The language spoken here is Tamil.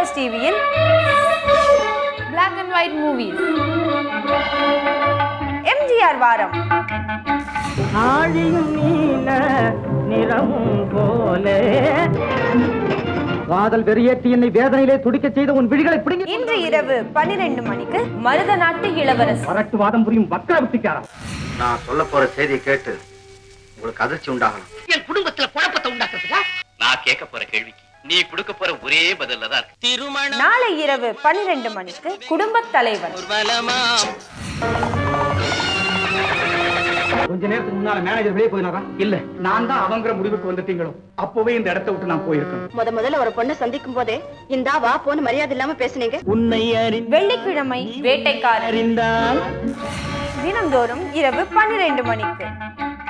ஃப்ளவர்ஸ் டிவியில் Black and white movies MGR வாரம் ஆழியும் நீல நிறமும் போலே காதல் வெறியேற்றி என்னை வேதனையிலே துடிக்க செய்த உன் விழிகளை பிடுங்கி இன்று இரவு பன்னிரெண்டு மணிக்கு மருத நாட்டு இளவரசர் வரட்டு வாதம் புரியும் வக்கர புத்திக்காரன் நான் சொல்ல போற செய்தியை கேட்டு உங்களுக்கு அதிர்ச்சி உண்டாகணும் என் குடும்பத்துல குழப்பத்தை உண்டாக்குறதுக்கா நான் கேட்க போற கேள்விக்கு நீ கொடுக்க போற ஒரே பதில்ல தான் இருக்கு திருமணம் நாளை இரவு பன்னிரெண்டு மணிக்கு குடும்பத் தலைவன் ஊர்வலமா கொஞ்ச நேரத்துக்கு முன்னால மேனேஜர் வெளியே போயினாரா இல்ல நான் தான் அவங்கிற முடிவுக்கு வந்துட்டீங்களோ அப்பவே இந்த இடத்தை விட்டு நான் போயிருக்கேன் முத முதல்ல ஒரு பொண்ணை சந்திக்கும் போதே இந்தா வா போன்னு மரியாதை இல்லாம பேசுனீங்க உன்னை வெள்ளிக்கிழமை வேட்டைக்காரர் அறிந்தால் தினந்தோறும் இரவு பன்னிரெண்டு மணிக்கு